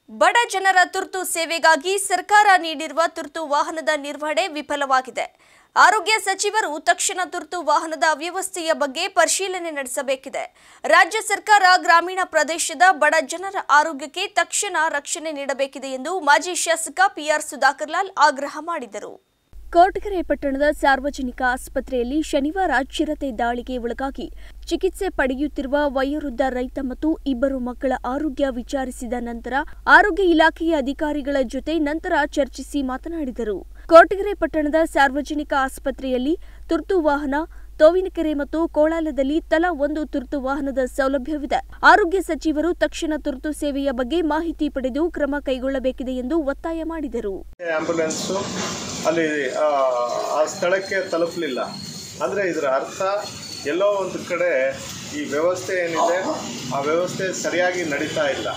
ಬಡ ಜನರ ತುರ್ತು ಸೇವೆಗಾಗಿ ಸರ್ಕಾರ ನೀಡಿರುವ ತುರ್ತು ವಾಹನದ ನಿರ್ವಹಣೆ ವಿಫಲವಾಗಿದೆ ಆರೋಗ್ಯ ಸಚಿವರು ತಕ್ಷಣ ತುರ್ತು ವಾಹನದ ವ್ಯವಸ್ಥೆಯ ಬಗ್ಗೆ ಪರಿಶೀಲನೆ ನಡೆಸಬೇಕಿದೆ ರಾಜ್ಯ ಸರ್ಕಾರ ಗ್ರಾಮೀಣ ಪ್ರದೇಶದ ಬಡ ಜನರ ಆರೋಗ್ಯಕ್ಕೆ ತಕ್ಷಣ ರಕ್ಷಣೆ ನೀಡಬೇಕಿದೆ ಎಂದು ಮಾಜಿ ಶಾಸಕ ಪಿಆರ್ ಸುಧಾಕರ್ ಲಾಲ್ ಆಗ್ರಹ ಮಾಡಿದರು ಕೋಟಗೆರೆ ಪಟ್ಟಣದ ಸಾರ್ವಜನಿಕ ಆಸ್ಪತ್ರೆಯಲ್ಲಿ ಶನಿವಾರ ಚಿರತೆ ದಾಳಿಗೆ ಒಳಗಾಗಿ ಚಿಕಿತ್ಸೆ ಪಡೆಯುತ್ತಿರುವ ವಯೋವೃದ್ಧ ರೈತ ಮತ್ತು ಇಬ್ಬರು ಮಕ್ಕಳ ಆರೋಗ್ಯ ವಿಚಾರಿಸಿದ ನಂತರ ಆರೋಗ್ಯ ಇಲಾಖೆಯ ಅಧಿಕಾರಿಗಳ ಜೊತೆ ನಂತರ ಚರ್ಚಿಸಿ ಮಾತನಾಡಿದರು ಕೋಟಗೆರೆ ಪಟ್ಟಣದ ಸಾರ್ವಜನಿಕ ಆಸ್ಪತ್ರೆಯಲ್ಲಿ ತುರ್ತು ವಾಹನ ತೋವಿನಕೆರೆ ಮತ್ತು ಕೋಳಾಲದಲ್ಲಿ ತಲಾ ಒಂದು ತುರ್ತು ವಾಹನದ ಸೌಲಭ್ಯವಿದೆ ಆರೋಗ್ಯ ಸಚಿವರು ತಕ್ಷಣ ತುರ್ತು ಸೇವೆಯ ಬಗ್ಗೆ ಮಾಹಿತಿ ಪಡೆದು ಕ್ರಮ ಕೈಗೊಳ್ಳಬೇಕಿದೆ ಎಂದು ಒತ್ತಾಯ ಮಾಡಿದರು ಆ್ಯಂಬುಲೆನ್ಸು ಅಲ್ಲಿ ಆ, ಆ ಸ್ಥಳಕ್ಕೆ ತಲುಪಲಿಲ್ಲ ಅಂದರೆ ಇದರ ಅರ್ಥ ಎಲ್ಲೋ ಒಂದು ಕಡೆ ಈ ವ್ಯವಸ್ಥೆ ಏನಿದೆ ಆ ವ್ಯವಸ್ಥೆ ಸರಿಯಾಗಿ ನಡೀತಾ ಇಲ್ಲ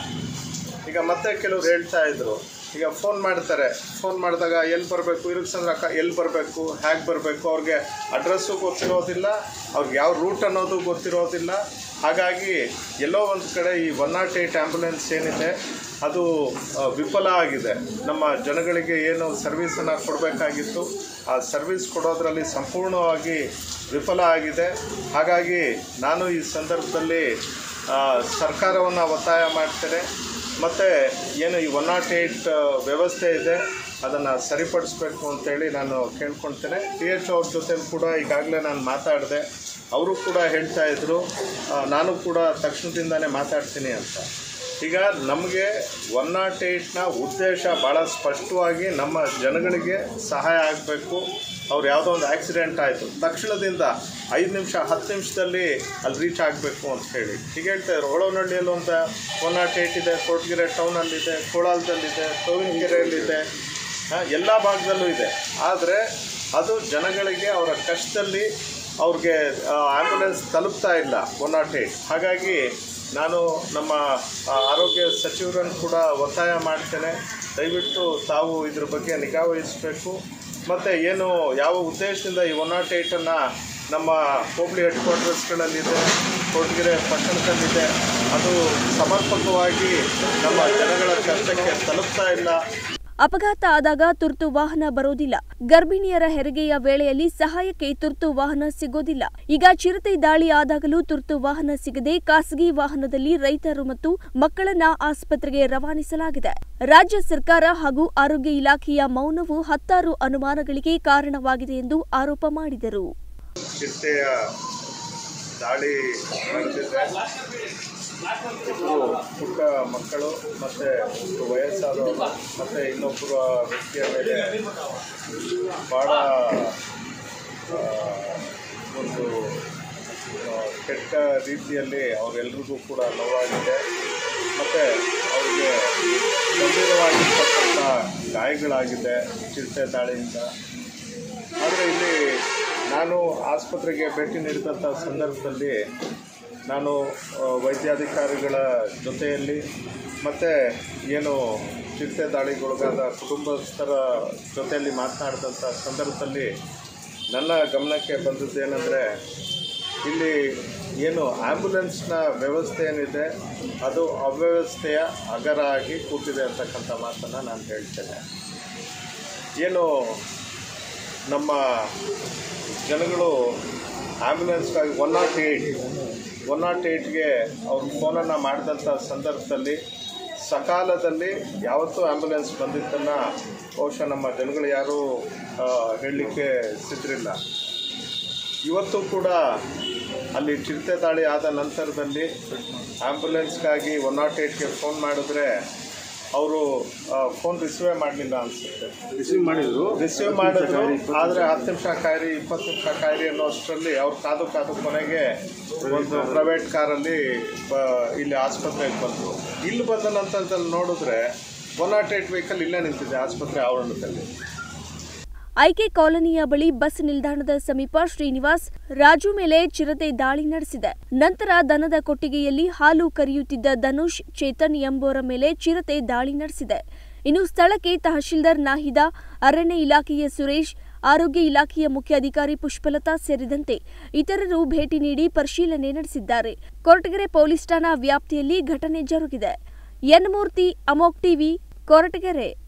ಈಗ ಮತ್ತೆ ಕೆಲವ್ರು ಹೇಳ್ತಾ ಇದ್ರು ಈಗ ಫೋನ್ ಮಾಡ್ತಾರೆ ಫೋನ್ ಮಾಡಿದಾಗ ಎಲ್ಲಿ ಬರಬೇಕು ಇರುಕ್ಸಂದ್ರ ಅಕ್ಕ ಎಲ್ಲಿ ಬರಬೇಕು ಹೇಗೆ ಬರಬೇಕು ಅವ್ರಿಗೆ ಅಡ್ರೆಸ್ಸು ಗೊತ್ತಿರೋದಿಲ್ಲ ಅವ್ರಿಗೆ ಯಾವ ರೂಟ್ ಅನ್ನೋದು ಗೊತ್ತಿರೋದಿಲ್ಲ ಹಾಗಾಗಿ ಎಲ್ಲೋ ಒಂದು ಕಡೆ ಈ ಒನ್ ನಾಟ್ ಏಯ್ಟ್ ಆ್ಯಂಬುಲೆನ್ಸ್ ಏನಿದೆ ಅದು ಆ, ವಿಫಲ ಆಗಿದೆ ನಮ್ಮ ಜನಗಳಿಗೆ ಏನು ಸರ್ವಿಸನ್ನು ಕೊಡಬೇಕಾಗಿತ್ತು ಆ ಸರ್ವಿಸ್ ಕೊಡೋದರಲ್ಲಿ ಸಂಪೂರ್ಣವಾಗಿ ವಿಫಲ ಆಗಿದೆ ಹಾಗಾಗಿ ನಾನು ಈ ಸಂದರ್ಭದಲ್ಲಿ ಸರ್ಕಾರವನ್ನು ಒತ್ತಾಯ ಮಾಡ್ತೇನೆ ಮತ್ತು ಏನು ಈ ಒನ್ ನಾಟ್ ಏಯ್ಟ್ ವ್ಯವಸ್ಥೆ ಇದೆ ಅದನ್ನು ಸರಿಪಡಿಸ್ಬೇಕು ಅಂತೇಳಿ ನಾನು ಕೇಳ್ಕೊಳ್ತೇನೆ ಟಿ ಎಚ್ ಅವ್ರ ಜೊತೆ ಕೂಡ ಈಗಾಗಲೇ ನಾನು ಮಾತಾಡಿದೆ ಅವರು ಕೂಡ ಹೇಳ್ತಾ ಇದ್ದರು ಆ, ನಾನು ಕೂಡ ತಕ್ಷಣದಿಂದನೇ ಮಾತಾಡ್ತೀನಿ ಅಂತ ಈಗ ನಮಗೆ ಒನ್ ನಾಟ್ ಏಯ್ಟ್ನ ಉದ್ದೇಶ ಭಾಳ ಸ್ಪಷ್ಟವಾಗಿ ನಮ್ಮ ಜನಗಳಿಗೆ ಸಹಾಯ ಆಗಬೇಕು ಅವ್ರು ಯಾವುದೋ ಒಂದು ಆಕ್ಸಿಡೆಂಟ್ ಆಯಿತು ತಕ್ಷಣದಿಂದ ಐದು ನಿಮಿಷ ಹತ್ತು ನಿಮಿಷದಲ್ಲಿ ಅಲ್ಲಿ ರೀಚ್ ಆಗಬೇಕು ಅಂತ ಹೇಳಿ ಈಗ ಹೇಳ್ತಾ ಇದ್ರು ಒಳವನಹಳ್ಳಿಯಲ್ಲಿ ಒಂದು ಒನ್ ನಾಟ್ ಏಯ್ಟ್ ಇದೆ ಕೊಟ್ಗೆರೆ ಟೌನಲ್ಲಿದೆ ಕೋಳಾಲದಲ್ಲಿದೆ ತೋವಿನಕೆರೆಯಲ್ಲಿದೆ ಎಲ್ಲ ಭಾಗದಲ್ಲೂ ಇದೆ ಆದರೆ ಅದು ಜನಗಳಿಗೆ ಅವರ ಕಷ್ಟದಲ್ಲಿ ಅವ್ರಿಗೆ ಆ್ಯಂಬುಲೆನ್ಸ್ ತಲುಪ್ತಾ ಇಲ್ಲ ಒನ್ ನಾಟ್ ಏಯ್ಟ್ ಹಾಗಾಗಿ ನಾನು ನಮ್ಮ ಆ, ಆರೋಗ್ಯ ಸಚಿವರನ್ನು ಕೂಡ ಒತ್ತಾಯ ಮಾಡ್ತೇನೆ ದಯವಿಟ್ಟು ತಾವು ಇದ್ರ ಬಗ್ಗೆ ನಿಗಾ ವಹಿಸಬೇಕು ಮತ್ತು ಏನು ಯಾವ ಉದ್ದೇಶದಿಂದ ಈ ಒನ್ ನಾಟ್ ಏಯ್ಟನ್ನು ನಮ್ಮ ಹೋಬಳಿ ಹೆಡ್ ಕ್ವಾರ್ಟರ್ಸ್ಗಳಲ್ಲಿದೆ ಕೊರಟಗೆರೆ ಪಟ್ಟಣದಲ್ಲಿದೆ ಅದು ಸಮರ್ಪಕವಾಗಿ ನಮ್ಮ ಜನಗಳ ಕಷ್ಟಕ್ಕೆ ತಲುಪ್ತಾ ಇಲ್ಲ ಅಪಘಾತ ಆದಾಗ ತುರ್ತು ವಾಹನ ಬರೋದಿಲ್ಲ ಗರ್ಭಿಣಿಯರ ಹೆರಿಗೆಯ ವೇಳೆಯಲ್ಲಿ ಸಹಾಯಕ್ಕೆ ತುರ್ತು ವಾಹನ ಸಿಗೋದಿಲ್ಲ ಈಗ ಚಿರತೆ ದಾಳಿ ಆದಾಗಲೂ ತುರ್ತು ವಾಹನ ಸಿಗದೆ ಖಾಸಗಿ ವಾಹನದಲ್ಲಿ ರೈತರು ಮತ್ತು ಮಕ್ಕಳನ್ನ ಆಸ್ಪತ್ರೆಗೆ ರವಾನಿಸಲಾಗಿದೆ ರಾಜ್ಯ ಸರ್ಕಾರ ಹಾಗೂ ಆರೋಗ್ಯ ಇಲಾಖೆಯ ಮೌನವು ಹತ್ತಾರು ಅನುಮಾನಗಳಿಗೆ ಕಾರಣವಾಗಿದೆ ಎಂದು ಆರೋಪ ಮಾಡಿದರು ಚಿರತೆಯ ದಾಳಿ ನಡೆದಿದೆ ಇಬ್ಬರು ಪುಟ್ಟ ಮಕ್ಕಳು ಮತ್ತು ಒಬ್ಬರು ವಯಸ್ಸಾದವರು ಮತ್ತು ಇನ್ನೊಬ್ಬರ ವ್ಯಕ್ತಿಯ ಮೇಲೆ ಭಾಳ ಆ, ಒಂದು ಆ, ಕೆಟ್ಟ ರೀತಿಯಲ್ಲಿ ಅವರೆಲ್ರಿಗೂ ಕೂಡ ನೋವಾಗಿದೆ ಮತ್ತು ಅವ್ರಿಗೆ ಗಂಭೀರವಾಗಿರ್ತಕ್ಕಂಥ ಗಾಯಗಳಾಗಿದೆ ಚಿರತೆ ದಾಳಿಯಿಂದ ಆದರೆ ಇಲ್ಲಿ ನಾನು ಆಸ್ಪತ್ರೆಗೆ ಭೇಟಿ ನೀಡಿದಂಥ ಸಂದರ್ಭದಲ್ಲಿ ನಾನು ಆ, ವೈದ್ಯಾಧಿಕಾರಿಗಳ ಜೊತೆಯಲ್ಲಿ ಮತ್ತು ಏನು ಚಿರತೆ ದಾಳಿಗೊಳಗಾದ ಕುಟುಂಬಸ್ಥರ ಜೊತೆಯಲ್ಲಿ ಮಾತನಾಡಿದಂಥ ಸಂದರ್ಭದಲ್ಲಿ ನನ್ನ ಗಮನಕ್ಕೆ ಬಂದದ್ದೇನೆಂದರೆ ಇಲ್ಲಿ ಏನು ಆ್ಯಂಬುಲೆನ್ಸ್ನ ವ್ಯವಸ್ಥೆ ಏನಿದೆ ಅದು ಅವ್ಯವಸ್ಥೆಯ ಅಗರ ಆಗಿ ಕೂತಿದೆ ಅಂತಕ್ಕಂಥ ಮಾತನ್ನು ನಾನು ಹೇಳ್ತೇನೆ ಏನು ನಮ್ಮ ಜನಗಳು ಆ್ಯಂಬುಲೆನ್ಸ್ಗಾಗಿ one not eight one not ಏಯ್ಟ್ಗೆ ಅವ್ರು ಫೋನನ್ನು ಮಾಡಿದಂಥ ಸಂದರ್ಭದಲ್ಲಿ ಸಕಾಲದಲ್ಲಿ ಯಾವತ್ತೂ ಆ್ಯಂಬುಲೆನ್ಸ್ ಬಂದಿದ್ದನ್ನು ಬಹುಶಃ ನಮ್ಮ ಜನಗಳು ಯಾರೂ ಆ, ಹೇಳಲಿಕ್ಕೆ ಸಿದ್ರಿಲ್ಲ ಇವತ್ತು ಕೂಡ ಅಲ್ಲಿ ಚಿರತೆ ದಾಳಿ ಆದ ನಂತರದಲ್ಲಿ ಆ್ಯಂಬುಲೆನ್ಸ್ಗಾಗಿ ಒನ್ ನಾಟ್ ಏಯ್ಟ್ಗೆ ಫೋನ್ ಮಾಡಿದ್ರೆ ಅವರು ಫೋನ್ ರಿಸೀವೇ ಮಾಡಲಿಲ್ಲ ಅನಿಸುತ್ತೆ ರಿಸೀವ್ ಮಾಡಿದ್ರು ರಿಸೀವ್ ಮಾಡಿದ್ರು ಆದರೆ ಹತ್ತು ನಿಮಿಷ ಕಾಯಿರಿ ಇಪ್ಪತ್ತು ನಿಮಿಷ ಕಾಯಿರಿ ಅನ್ನೋಷ್ಟರಲ್ಲಿ ಅವ್ರು ಕಾದು ಕಾದು ಕೊನೆಗೆ ಒಂದು ಪ್ರೈವೇಟ್ ಕಾರಲ್ಲಿ ಬ ಇಲ್ಲಿ ಆಸ್ಪತ್ರೆಗೆ ಬಂದರು ಇಲ್ಲಿ ಬಂದ ನಂತರದಲ್ಲಿ ನೋಡಿದ್ರೆ ಒನ್ ನಾಟ್ ಏಯ್ಟ್ ವೆಹಿಕಲ್ ಇಲ್ಲೇ ನಿಂತಿದೆ ಆಸ್ಪತ್ರೆ ಆವರಣದಲ್ಲಿ ಐಕೆ ಕಾಲೋನಿಯ ಬಳಿ ಬಸ್ ನಿಲ್ದಾಣದ ಸಮೀಪ ಶ್ರೀನಿವಾಸ್ ರಾಜು ಮೇಲೆ ಚಿರತೆ ದಾಳಿ ನಡೆಸಿದೆ ನಂತರ ದನದ ಕೊಟ್ಟಿಗೆಯಲ್ಲಿ ಹಾಲು ಕರೆಯುತ್ತಿದ್ದ ಧನುಷ್ ಚೇತನ್ ಎಂಬುವರ ಮೇಲೆ ಚಿರತೆ ದಾಳಿ ನಡೆಸಿದೆ ಇನ್ನು ಸ್ಥಳಕ್ಕೆ ತಹಶೀಲ್ದಾರ್ ನಾಹಿದಾ ಅರಣ್ಯ ಇಲಾಖೆಯ ಸುರೇಶ್ ಆರೋಗ್ಯ ಇಲಾಖೆಯ ಮುಖ್ಯ ಅಧಿಕಾರಿ ಪುಷ್ಪಲತಾ ಸೇರಿದಂತೆ ಇತರರು ಭೇಟಿ ನೀಡಿ ಪರಿಶೀಲನೆ ನಡೆಸಿದ್ದಾರೆ ಕೊರಟಗೆರೆ ಪೊಲೀಸ್ ಠಾಣಾ ವ್ಯಾಪ್ತಿಯಲ್ಲಿ ಘಟನೆ ಜರುಗಿದೆ ಎನ್ ಮೂರ್ತಿ ಅಮೋಕ್ ಟಿವಿ ಕೊರಟಗೆರೆ